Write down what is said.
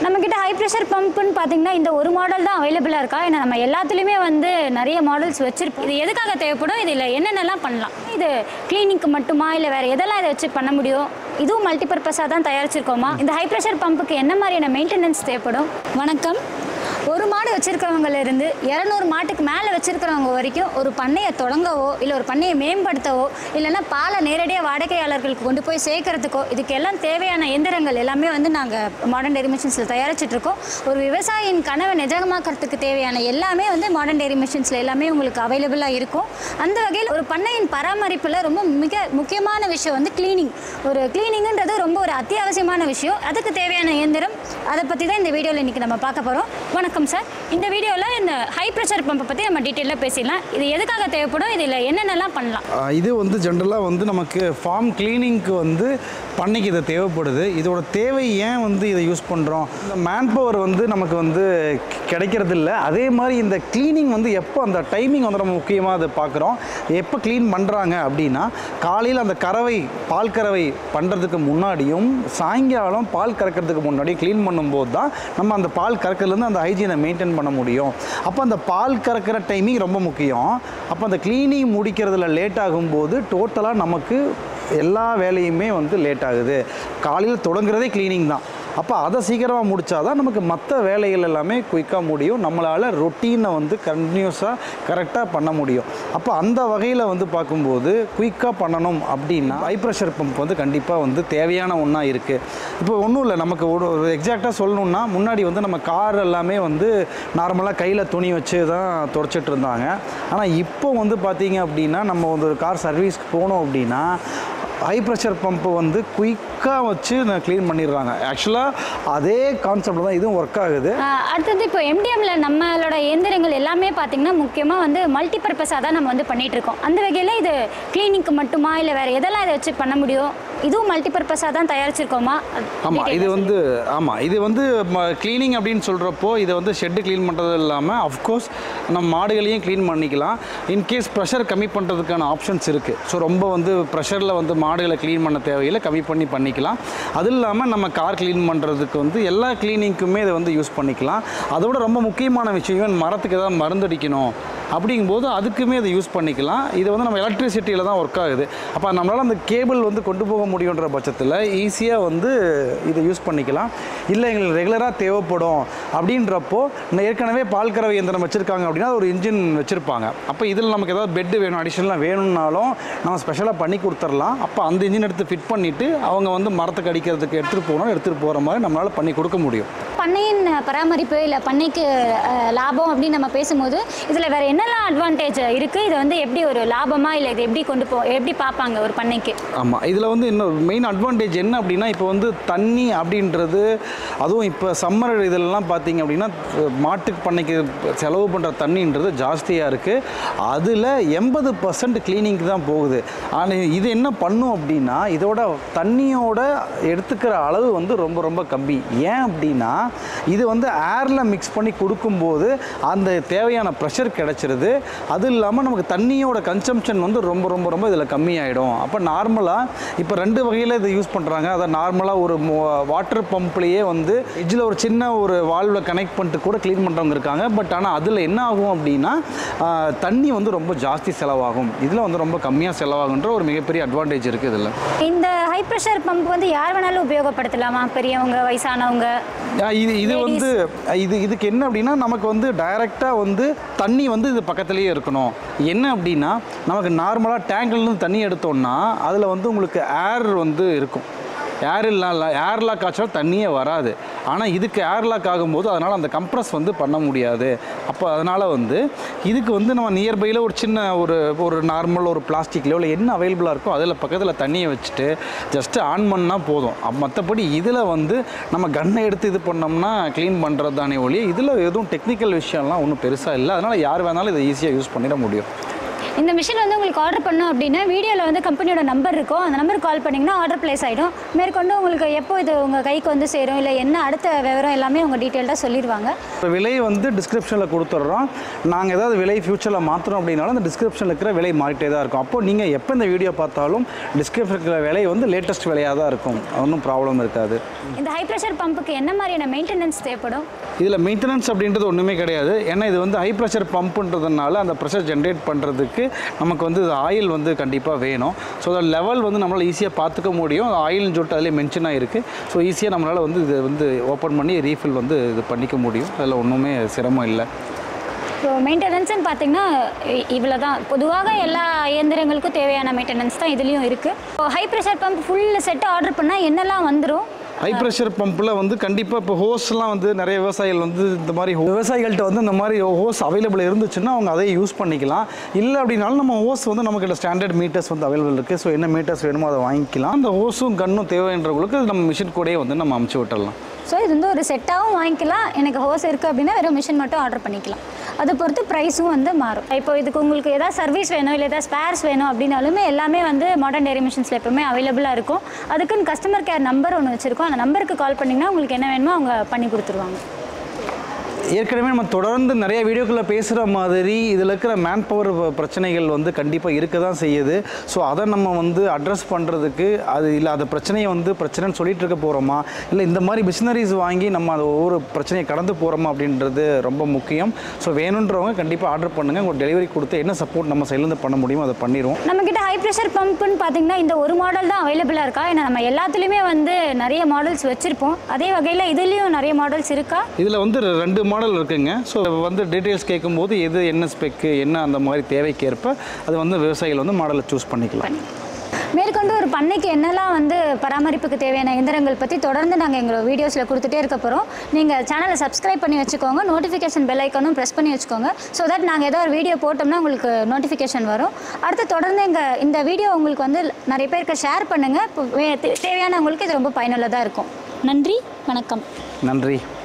நம்மக்கிட்ட high pressure பம்ப்னு பார்த்தீங்கன்னா இந்த ஒரு மாடல் தான் அவைலபிளாக இருக்கா ஏன்னா நம்ம எல்லாத்துலேயுமே வந்து நிறைய மாடல்ஸ் வச்சுருப்போம் இது எதுக்காக தேவைப்படும் இதில் என்னென்னலாம் பண்ணலாம் இது கிளீனிங்க்கு மட்டுமா இல்லை வேறு எதெல்லாம் இதை வச்சு பண்ண முடியும் இதுவும் மல்டிபர்பஸாக தான் தயாரிச்சிருக்கோமா இந்த ஹை ப்ரெஷர் பம்புக்கு என்ன மாதிரியான மெயின்டெனன்ஸ் தேவைப்படும் வணக்கம் ஒரு மாடு வச்சிருக்கிறவங்கல இருந்து இரநூறு மாட்டுக்கு மேலே வச்சிருக்கிறவங்க வரைக்கும் ஒரு பண்ணையை தொடங்கவோ இல்லை ஒரு பண்ணையை மேம்படுத்தவோ இல்லைன்னா பாலை நேரடியாக வாடகையாளர்களுக்கு கொண்டு போய் சேர்க்கறதுக்கோ இதுக்கு எல்லாம் தேவையான எந்திரங்கள் எல்லாமே வந்து நாங்கள் மாடர்ன் டெய்ரி மிஷின்ஸில் தயாரிச்சிட்ருக்கோம் ஒரு விவசாயியின் கனவை நிஜமாக்கிறதுக்கு தேவையான எல்லாமே வந்து மாடர்ன் டெய்ரி மிஷின்ஸில் எல்லாமே உங்களுக்கு அவைலபிளாக இருக்கும் அந்த வகையில் ஒரு பண்ணையின் பராமரிப்பில் ரொம்ப மிக முக்கியமான விஷயம் வந்து க்ளீனிங் ஒரு க்ளீனிங்ன்றது ரொம்ப ஒரு அத்தியாவசியமான விஷயம் அதுக்கு தேவையான இயந்திரம் அதை பற்றி தான் இந்த வீடியோவில் இன்றைக்கி நம்ம பார்க்க போகிறோம் வணக்கம் சார் இந்த வீடியோவில் இந்த ஹை ப்ரெஷர் பம்பை பற்றி நம்ம டீட்டெயிலாக பேசிடலாம் இது எதுக்காக தேவைப்படும் இதில் என்னென்னலாம் பண்ணலாம் ஆஹ் இது வந்து ஜென்ரலாக வந்து நமக்கு ஃபார்ம் கிளீனிங்க்கு வந்து பண்ணைக்கு இது தேவைப்படுது இதோட தேவை ஏன் வந்து இதை யூஸ் பண்ணுறோம் இந்த மேன் பவர் வந்து நமக்கு வந்து கிடைக்கிறது இல்லை அதே மாதிரி இந்த க்ளீனிங் வந்து எப்போ அந்த டைமிங் வந்து நம்ம முக்கியமாக அதை பார்க்குறோம் எப்போ க்ளீன் பண்ணுறாங்க அப்படின்னா காலையில் அந்த கறவை பால் கறவை பண்ணுறதுக்கு முன்னாடியும் சாயங்காலம் பால் கறக்கிறதுக்கு முன்னாடியும் க்ளீன் பண்ணும்போது தான் நம்ம அந்த பால் கறக்கிறதுலேருந்து அந்த ஹைஜீனை மெயின்டைன் பண்ண முடியும் அப்போ அந்த பால் கறக்கிற டைமிங் ரொம்ப முக்கியம் அப்போ அந்த க்ளீனிங் முடிக்கிறதுல லேட் ஆகும்போது டோட்டலாக நமக்கு எல்லா வேலையுமே வந்து லேட் ஆகுது காலையில் தொடங்குறதே க்ளீனிங் தான் அப்போ அதை சீக்கிரமாக முடிச்சாதான் நமக்கு மற்ற வேலைகள் எல்லாமே குயிக்காக முடியும் நம்மளால் ரொட்டீனை வந்து கண்டினியூஸாக கரெக்டாக பண்ண முடியும் அப்போ அந்த வகையில் வந்து பார்க்கும்போது குயிக்காக பண்ணணும் அப்படின்னா ஹை ப்ரெஷர் பம்ப் வந்து கண்டிப்பாக வந்து தேவையான ஒன்றா இருக்குது இப்போ ஒன்றும் இல்லை நமக்கு ஒரு ஒரு எக்ஸாக்டாக சொல்லணுன்னா முன்னாடி வந்து நம்ம கார் எல்லாமே வந்து நார்மலாக கையில் துணி வச்சு தான் துடைச்சிட்டு இருந்தாங்க ஆனால் இப்போ வந்து பார்த்தீங்க அப்படின்னா நம்ம வந்து ஒரு கார் சர்வீஸ்க்கு போனோம் அப்படின்னா ஹை ப்ரெஷர் பம்பு வந்து குயிக்காக வச்சு க்ளீன் பண்ணிடுறாங்க ஆக்சுவலாக அதே கான்செப்ட் தான் இதுவும் ஒர்க் ஆகுது ஆஹ் அடுத்தது இப்போ எம்டிஎம்ல நம்மளோட இயந்திரங்கள் எல்லாமே பார்த்தீங்கன்னா முக்கியமாக வந்து மல்டி பர்பஸாக தான் நம்ம வந்து பண்ணிட்டு இருக்கோம் அந்த வகையில் இது கிளீனிங்க்கு மட்டுமா இல்லை வேறு எதெல்லாம் இதை வச்சு பண்ண முடியும் இதுவும் மல்டி பர்பஸாக தான் தயாரிச்சிருக்கோமா ஆமாம் இது வந்து ஆமாம் இது வந்து க்ளீனிங் அப்படின்னு சொல்கிறப்போ இதை வந்து ஷெட்டு க்ளீன் பண்ணுறது இல்லாமல் அஃப்கோர்ஸ் நம்ம மாடுகளையும் க்ளீன் பண்ணிக்கலாம் இன்கேஸ் ப்ரெஷர் கம்மி பண்ணுறதுக்கான ஆப்ஷன்ஸ் இருக்குது ஸோ ரொம்ப வந்து ப்ரெஷரில் வந்து மாடுகளை க்ளீன் பண்ண தேவையில்லை கம்மி பண்ணி பண்ணிக்கலாம் அது இல்லாமல் நம்ம கார் க்ளீன் பண்ணுறதுக்கு வந்து எல்லா க்ளீனிங்க்குமே இதை வந்து யூஸ் பண்ணிக்கலாம் அதோட ரொம்ப முக்கியமான விஷயம் even மரத்துக்கு ஏதாவது மருந்தடிக்கணும் அப்படிங்கும்போது அதுக்குமே இதை யூஸ் பண்ணிக்கலாம் இது வந்து நம்ம எலக்ட்ரிசிட்டியில் தான் ஒர்க் ஆகுது அப்போ நம்மளால் அந்த கேபிள் வந்து கொண்டு போக முடியுன்ற பட்சத்தில் ஈஸியாக வந்து இதை யூஸ் பண்ணிக்கலாம் இல்லை எங்களுக்கு ரெகுலராக தேவைப்படும் அப்படின்றப்போ நான் ஏற்கனவே பால் கறவை இயந்திரம் வச்சுருக்காங்க அப்படின்னா ஒரு இன்ஜின் வச்சுருப்பாங்க அப்போ இதில் நமக்கு ஏதாவது பெட்டு வேணும் அடிஷனலாக வேணும்னாலும் நம்ம ஸ்பெஷலாக பண்ணி கொடுத்துர்லாம் அப்போ அந்த இன்ஜின் எடுத்து ஃபிட் பண்ணிவிட்டு அவங்க வந்து மரத்துக்கு அடிக்கிறதுக்கு எடுத்துகிட்டு போகணும் எடுத்துகிட்டு போகிற மாதிரி நம்மளால் பண்ணி கொடுக்க முடியும் பண்ணையின் பராமரிப்பு இல்லை பண்ணைக்கு அஹ், லாபம் அப்படின்னு நம்ம பேசும்போது இதில் வேறு என்னெல்லாம் அட்வான்டேஜ் இருக்குது இதை வந்து எப்படி ஒரு லாபமா இல்லை இது எப்படி கொண்டு போ எப்படி பார்ப்பாங்க ஒரு பண்ணைக்கு ஆமாம் இதில் வந்து இன்னொரு மெயின் அட்வான்டேஜ் என்ன அப்படின்னா இப்போ வந்து தண்ணி அப்படின்றது அதுவும் இப்போ சம்மர் இதெல்லாம் பார்த்தீங்க அப்படின்னா மாட்டுக்கு பண்ணைக்கு செலவு பண்ணுற தண்ணின்றது ஜாஸ்தியாக இருக்குது அதில் எண்பது பர்சன்ட் கிளீனிங்க்கு தான் போகுது ஆனால் இது என்ன பண்ணும் அப்படின்னா இதோட தண்ணியோட எடுத்துக்கிற அளவு வந்து ரொம்ப ரொம்ப கம்மி ஏன் அப்படின்னா இது வந்து ஏரில் மிக்ஸ் பண்ணி கொடுக்கும்போது அந்த தேவையான ப்ரெஷர் கிடச்சிருது அது இல்லாமல் நமக்கு தண்ணியோட கன்சம்ஷன் வந்து ரொம்ப ரொம்ப ரொம்ப இதில் கம்மியாயிடும் அப்போ நார்மலாக இப்போ ரெண்டு வகையில் இதை யூஸ் பண்ணுறாங்க அதை நார்மலாக ஒரு வாட்டர் பம்ப்லேயே வந்து எஜ்ஜில் ஒரு சின்ன ஒரு வால்வில் கனெக்ட் பண்ணிட்டு கூட க்ளீன் பண்ணுறவங்க இருக்காங்க பட் ஆனால் அதில் என்ன ஆகும் அப்படின்னா ஆஹ், தண்ணி வந்து ரொம்ப ஜாஸ்தி செலவாகும் இதில் வந்து ரொம்ப கம்மியாக செலவாகுன்ற ஒரு மிகப்பெரிய அட்வான்டேஜ் இருக்குது இதில் இந்த ஹை ப்ரெஷர் பம்ப் வந்து யார் வேணாலும் உபயோகப்படுத்தலாமா பெரியவங்க வயசானவங்க ஆ, இது இது வந்து இது இதுக்கு என்ன அப்படின்னா நமக்கு வந்து டைரெக்டாக வந்து தண்ணி வந்து இது பக்கத்துலேயே இருக்கணும் என்ன அப்படின்னா நமக்கு நார்மலாக டேங்க்லேருந்து தண்ணி எடுத்தோம்னா அதில் வந்து உங்களுக்கு ஏர் வந்து இருக்கும் ஏர் இல்லை ஏர் லாக் ஆச்சாலும் தண்ணியே வராது ஆனால் இதுக்கு ஏர் லாக் ஆகும்போது அதனால் அந்த கம்ப்ரஸ் வந்து பண்ண முடியாது அப்போ அதனால் வந்து இதுக்கு வந்து நம்ம நியர்பையில் ஒரு சின்ன ஒரு ஒரு நார்மல் ஒரு பிளாஸ்டிக்லையோ இல்லை என்ன அவைலபிளாக இருக்கோ அதில் பக்கத்தில் தண்ணியை வச்சுட்டு ஜஸ்ட்டு ஆன் பண்ணால் போதும் அப் மற்றபடி இதில் வந்து நம்ம கன்னை எடுத்து இது பண்ணோம்னா க்ளீன் பண்ணுறது தானே ஒழிய இதில் எதுவும் டெக்னிக்கல் விஷயம்லாம் ஒன்றும் பெருசாக இல்லை அதனால் யார் வேணாலும் இதை ஈஸியாக யூஸ் பண்ணிட முடியும் இந்த மிஷின் வந்து உங்களுக்கு ஆர்டர் பண்ணோம் அப்படின்னா வீடியோவில் வந்து கம்பெனியோட நம்பர் இருக்கும் அந்த நம்பருக்கு கால் பண்ணிங்கன்னா ஆர்டர் ப்ளேஸ் ஆகிடும் மேற்கொண்டு உங்களுக்கு எப்போ இது உங்கள் கைக்கு வந்து சேரும் இல்லை என்ன அடுத்த விவரம் எல்லாமே உங்கள் டீட்டெயில்டாக சொல்லிடுவாங்க இப்போ விலை வந்து டிஸ்கிரிப்ஷனில் கொடுத்துட்றோம் நாங்கள் ஏதாவது விலை ஃபியூச்சரில் மாற்றுறோம் அப்படின்னாலும் அந்த டிஸ்கிரிப்ஷனில் இருக்கிற விலை மாறிட்டே தான் இருக்கும் அப்போ நீங்கள் எப்போ இந்த வீடியோ பார்த்தாலும் டிஸ்கிரிப்ஷன் இருக்கிற விலை வந்து லேட்டஸ்ட் விலையாக தான் இருக்கும் ஒன்றும் ப்ராப்ளம் இருக்காது இந்த ஹை ப்ரெஷர் பம்புக்கு என்ன மாதிரியான மெயின்டெனன்ஸ் தேவைப்படும் இதில் மெயின்டெனன்ஸ் அப்படின்றது ஒன்றுமே கிடையாது ஏன்னா இது வந்து ஹை ப்ரெஷர் பம்புன்றதுனால அந்த ப்ரெஷர் ஜென்ரேட் பண்ணுறதுக்கு நமக்கு வந்து ஆயில் வந்து கண்டிப்பாக வேணும் ஸோ அதோட லெவல் வந்து நம்மளால் ஈஸியாக பார்த்துக்க முடியும் ஆயில்னு சொல்லிட்டு அதிலே மென்ஷன் ஆகிருக்கு ஸோ ஈஸியாக நம்மளால் வந்து இது வந்து ஓப்பன் பண்ணி ரீஃபில் வந்து இது பண்ணிக்க முடியும் அதில் ஒன்றுமே சிரமம் இல்லை ஸோ மெயின்டெனன்ஸ்னு பார்த்தீங்கன்னா இவ்வளோ தான் பொதுவாக எல்லா இயந்திரங்களுக்கும் தேவையான மெயின்டெனன்ஸ் தான் இதுலேயும் இருக்குது so high pressure pump full set order பண்ணால் என்னெல்லாம் வந்துடும் ஹை ப்ரெஷர் பம்பில் வந்து கண்டிப்பாக இப்போ ஹோஸ்லாம் வந்து நிறைய விவசாயிகள் வந்து இந்த மாதிரி விவசாயிகள்கிட்ட வந்து இந்த மாதிரி ஹோஸ் அவைலபிள் இருந்துச்சுன்னா அவங்க அதை யூஸ் பண்ணிக்கலாம் இல்லை அப்படின்னாலும் நம்ம ஹோஸ் வந்து நமக்கு ஸ்டாண்டர்ட் மீட்டர்ஸ் வந்து அவைலபிள் இருக்குது ஸோ என்ன மீட்டர்ஸ் வேணுமோ அதை வாங்கிக்கலாம் அந்த ஹோஸும் கன்னும் தேவைன்றவங்களுக்கு நம்ம மிஷின் கூடயே வந்து நம்ம அமுச்சு விட்டுடலாம் ஸோ இது வந்து ஒரு செட்டாகவும் வாங்கிக்கலாம் எனக்கு ஹோஸ் இருக்குது அப்படின்னா வெறும் மிஷின் மட்டும் ஆர்டர் பண்ணிக்கலாம் அதை பொறுத்து ப்ரைஸும் வந்து மாறும் இப்போ இதுக்கு உங்களுக்கு ஏதாவது சர்வீஸ் வேணும் இல்லை ஏதாவது ஸ்பேர்ஸ் வேணும் அப்படின்னாலுமே எல்லாமே வந்து மாடர்ன் டெய்ரி மிஷின்ஸில் எப்பவுமே அவைலபிளாக இருக்கும் அதுக்குன்னு கஸ்டமர் கேர் நம்பர் ஒன்று வச்சுருக்கோம் அந்த நம்பருக்கு கால் பண்ணிங்கன்னா உங்களுக்கு என்ன வேணுமோ அவங்க பண்ணி கொடுத்துருவாங்க ஏற்கனவே நம்ம தொடர்ந்து நிறைய வீடியோக்களை பேசுகிற மாதிரி இதில் இருக்கிற மேன் பவர் பிரச்சனைகள் வந்து கண்டிப்பாக இருக்க தான் செய்யுது ஸோ அதை நம்ம வந்து அட்ரஸ் பண்ணுறதுக்கு அது இல்லை அந்த பிரச்சனையை வந்து பிரச்சனைன்னு சொல்லிட்டு இருக்க போகிறோமா இல்லை இந்த மாதிரி மிஷினரிஸ் வாங்கி நம்ம அதை ஒவ்வொரு பிரச்சனையை கடந்து போகிறோமா அப்படின்றது ரொம்ப முக்கியம் ஸோ வேணுன்றவங்க கண்டிப்பாக ஆர்டர் பண்ணுங்கள் உங்களுக்கு டெலிவரி கொடுத்து என்ன சப்போர்ட் நம்ம சைட்லேருந்து பண்ண முடியுமோ அதை பண்ணிடுவோம் நம்மக்கிட்ட ஹை ப்ரெஷர் பம்புன்னு பார்த்தீங்கன்னா இந்த ஒரு மாடல் தான் அவைலபிளாக இருக்கா ஏன்னா நம்ம எல்லாத்துலேயுமே வந்து நிறைய மாடல்ஸ் வச்சுருப்போம் அதே வகையில் இதுலேயும் நிறைய மாடல்ஸ் இருக்கா இதில் வந்து ரெண்டு மாடல் இருக்குங்க ஸோ வந்து டீட்டெயில்ஸ் கேட்கும்போது எது என்ன ஸ்பெக்கு என்ன அந்த மாதிரி தேவைக்கேற்ப அது வந்து விவசாயிகள் வந்து மாடலை சூஸ் பண்ணிக்கலாம் மேற்கொண்டு ஒரு பண்ணைக்கு என்னெல்லாம் வந்து பராமரிப்புக்கு தேவையான இயந்திரங்கள் பற்றி தொடர்ந்து நாங்கள் எங்களோட வீடியோஸில் கொடுத்துட்டே இருக்க போகிறோம் நீங்கள் சேனலை சப்ஸ்கிரைப் பண்ணி வச்சுக்கோங்க நோட்டிஃபிகேஷன் பெல் ஐக்கானும் ப்ரெஸ் பண்ணி வச்சுக்கோங்க ஸோ தட் நாங்கள் ஏதோ ஒரு வீடியோ போட்டோம்னா உங்களுக்கு நோட்டிஃபிகேஷன் வரும் அடுத்து தொடர்ந்து எங்கள் இந்த வீடியோ உங்களுக்கு வந்து நிறைய பேருக்கு ஷேர் பண்ணுங்கள் இப்போ வே- தேவையானவங்களுக்கு இது ரொம்ப பயனுள்ளதாக இருக்கும் நன்றி வணக்கம் நன்றி